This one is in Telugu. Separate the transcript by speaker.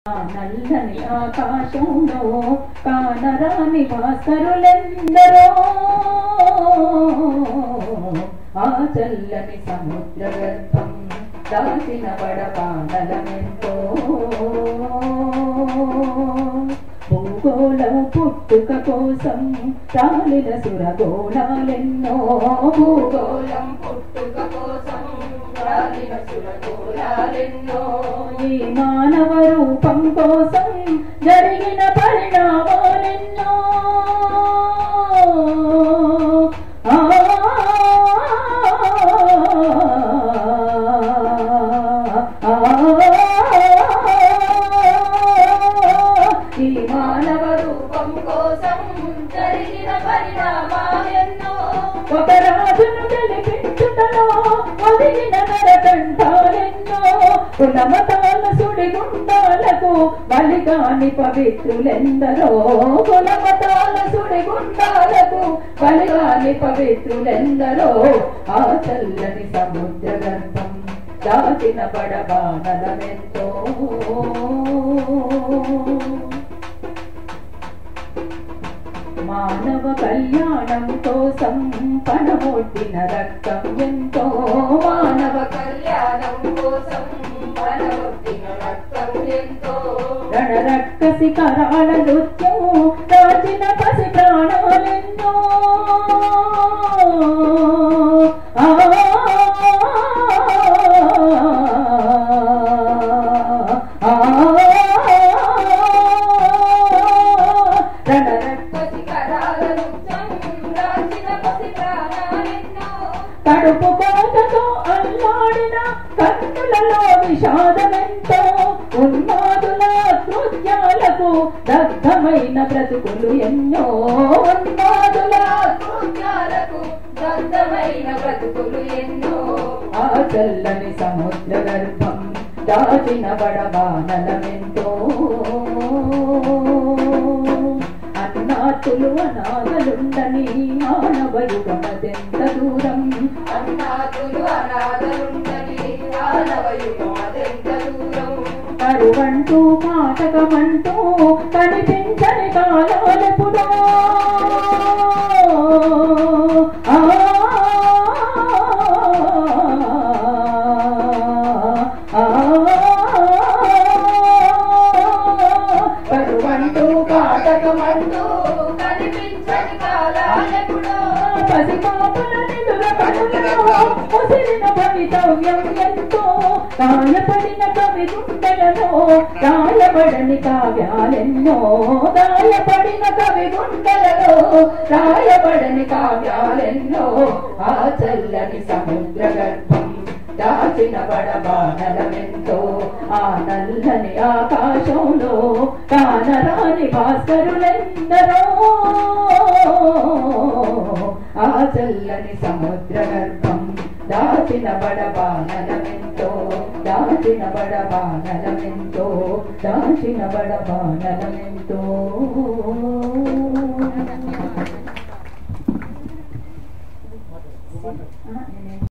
Speaker 1: ఆ నల్లని ఆకాశంలో కానరాని భాస్కరులెందరో ఆ చల్లని సముద్ర గర్భం దాచిన పడపానలమెంతో భూగోళ పుట్టుక కోసం రాలిన సురగోళాలెన్నో భూగోళం పుట్టుక కోసం రాలిన సురగోళాలెన్నో ఈ మానవ రూపం కోసం జరిగిన పరిణామాలెన్నో ఆ ఈ మానవ రూపం కోసం జరిగిన పరిణామాలెన్నో ఒక రాజును గెలిపించుటలో ఒదిగిన నరకంఠాలెన్నో కులమతాల సుడిగుండాలకు బలిగాని పవిత్రులెందరో కులమతాల సుడిగుండాలకు బలిగాని పవిత్రులెందరో ఆ చల్లని సముద్ర గర్భం దాచిన పడబానలమెంతో మానవ కళ్యాణం కోసం పణమొట్టిన రక్తం ఎంతో మానవ కళ్యాణం కోసం పణమొట్టిన రక్తం ఎంతో రణరక్కసి కరాళ నృత్యం దాచిన పసి ప్రాణాలెన్నో ఆ కడుపు కోతతో అల్లాడిన కన్నులలో విషాదమెంతో ఉన్మాదుల కృత్యాలకు దగ్ధమైన బ్రతుకులు ఎన్నో ఉన్మాదుల కృత్యాలకు దగ్ధమైన బ్రతుకులు ఎన్నో ఆ చల్లని సముద్ర గర్భం దాచిన బడబానలమెంతో అన్నాతులు అనాథలుండని మానవ యుగమదెంత దూరం
Speaker 2: అన్నాతులు అనాథలుండని మానవ యుగమదెంత దూరం
Speaker 1: కరువంటూ పాతకమంటూ కనిపించని కాలాలెప్పుడో ఆ ఆ కరువంటూ పాతకమంటూ
Speaker 2: కనిపించని కాలాలెప్పుడో
Speaker 1: పసిపాపల నిదుర కనులలో ముసిరిన భవితవ్యం ఎంతో గాయపడిన కవి గుండెలలో రాయబడని కావ్యాలెన్నో గాయపడిన కవి గుండెలలో రాయబడని కావ్యాలెన్నో ఆ చల్లని సముద్ర గర్భం దాచిన పడబానలమెంతో ఆ నల్లని ఆకాశంలో కానరాని భాస్కరులెందరో ఆ చల్లని సముద్ర గర్భం దాచిన బడబానలమెంతో దాచిన బడబానలమెంతో దాచిన బడబానలమెంతో